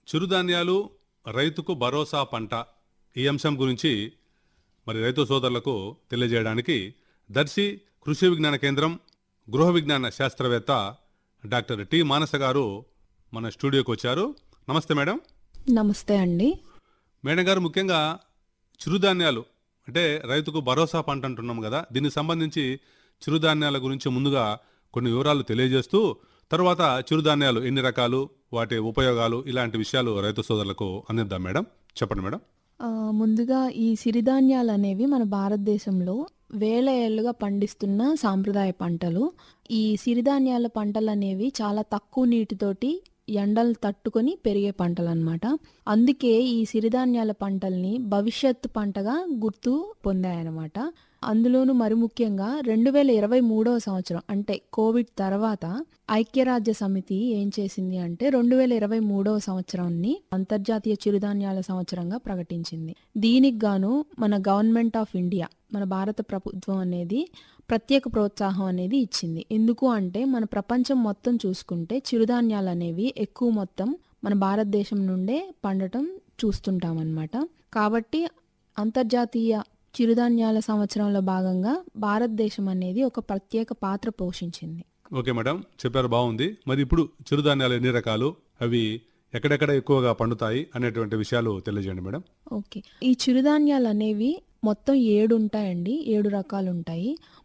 చిరుధాన్యాలు రైతుకు భరోసా పంట ఈ అంశం గురించి మరి రైతు సోదరులకు తెలియజేయడానికి దర్శి కృషి విజ్ఞాన కేంద్రం గృహ విజ్ఞాన శాస్త్రవేత్త డాక్టర్ టి మానస గారు మన స్టూడియోకి వచ్చారు నమస్తే మేడం నమస్తే అండి మేడం గారు ముఖ్యంగా చిరుధాన్యాలు అంటే రైతుకు భరోసా పంట అంటున్నాం కదా దీనికి సంబంధించి చిరుధాన్యాల గురించి ముందుగా కొన్ని వివరాలు తెలియజేస్తూ తర్వాత చిరుధాన్యాలు ఎన్ని రకాలు వాటి ఉపయోగాలు ఇలాంటి విషయాలు రైతు సోదరులకు అందిద్దాం మేడం చెప్పండి మేడం ఆ, ముందుగా ఈ సిరిధాన్యాలు అనేవి మన భారతదేశంలో వేల ఏళ్ళుగా పండిస్తున్న సాంప్రదాయ పంటలు ఈ సిరిధాన్యాల పంటలు అనేవి చాలా తక్కువ నీటితోటి ఎండలు తట్టుకొని పెరిగే పంటలు అనమాట అందుకే ఈ సిరిధాన్యాల పంటల్ని భవిష్యత్తు పంటగా గుర్తు పొందాయన్నమాట అందులోనూ మరి ముఖ్యంగా రెండు వేల ఇరవై మూడవ సంవత్సరం అంటే కోవిడ్ తర్వాత ఐక్యరాజ్య సమితి ఏం చేసింది అంటే రెండు వేల ఇరవై మూడవ సంవత్సరాన్ని అంతర్జాతీయ చిరుధాన్యాల సంవత్సరంగా ప్రకటించింది దీనికి గాను మన గవర్నమెంట్ ఆఫ్ ఇండియా మన భారత ప్రభుత్వం అనేది ప్రత్యేక ప్రోత్సాహం అనేది ఇచ్చింది ఎందుకు అంటే మన ప్రపంచం మొత్తం చూసుకుంటే చిరుధాన్యాలు అనేవి ఎక్కువ మొత్తం మన భారతదేశం నుండే పండటం చూస్తుంటాం అన్నమాట కాబట్టి అంతర్జాతీయ చిరుధాన్యాల సంవత్సరంలో భాగంగా భారతదేశం అనేది ఒక ప్రత్యేక పాత్ర పోషించింది ఓకే మేడం చెప్పారు బాగుంది మరి ఇప్పుడు చిరుధాన్యాలు ఎన్ని రకాలు అవి ఎక్కడెక్కడ ఎక్కువగా పండుతాయి అనేటువంటి విషయాలు తెలియజేయండి మేడం ఓకే ఈ చిరుధాన్యాలు అనేవి మొత్తం ఏడు ఉంటాయండి ఏడు రకాలు ఉంటాయి